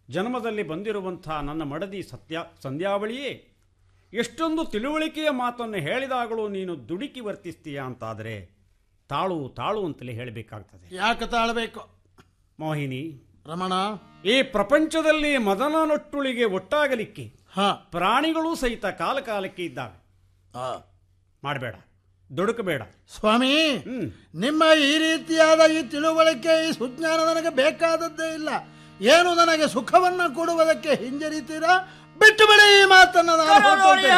ಜನ್ಮದಲ್ಲಿ ಬಂದಿರುವಂಥ ನನ್ನ ಮಡದಿ ಸತ್ಯ ಸಂಧ್ಯಾವಳಿಯೇ ಎಷ್ಟೊಂದು ತಿಳುವಳಿಕೆಯ ಮಾತನ್ನು ಹೇಳಿದಾಗಲೂ ನೀನು ದುಡುಕಿ ವರ್ತಿಸ್ತೀಯ ಅಂತಾದರೆ ತಾಳು ತಾಳು ಅಂತಲೇ ಹೇಳಬೇಕಾಗ್ತದೆ ಯಾಕೆ ತಾಳಬೇಕು ಮೋಹಿನಿ ರಮಣ ಈ ಪ್ರಪಂಚದಲ್ಲಿ ಮದನನೊಟ್ಟುಳಿಗೆ ಒಟ್ಟಾಗಲಿಕ್ಕೆ ಹ ಪ್ರಾಣಿಗಳೂ ಸಹಿತ ಕಾಲ ಕಾಲಕ್ಕೆ ಇದ್ದಾವೆ ಮಾಡಬೇಡ ದುಡುಕಬೇಡ ಸ್ವಾಮಿ ಹ್ಮ್ ನಿಮ್ಮ ಈ ರೀತಿಯಾದ ಈ ತಿಳುವಳಿಕೆ ಈ ಸುಜ್ಞಾನ ನನಗೆ ಬೇಕಾದದ್ದೇ ಇಲ್ಲ ಏನು ನನಗೆ ಸುಖವನ್ನ ಕೊಡುವುದಕ್ಕೆ ಹಿಂಜರಿತೀರಾ ಬಿಟ್ಟು ಬಿಡಿ ಈ ಮಾತನ್ನ ನಾನು ಹೊರಟೋಗ್ತೇನೆ.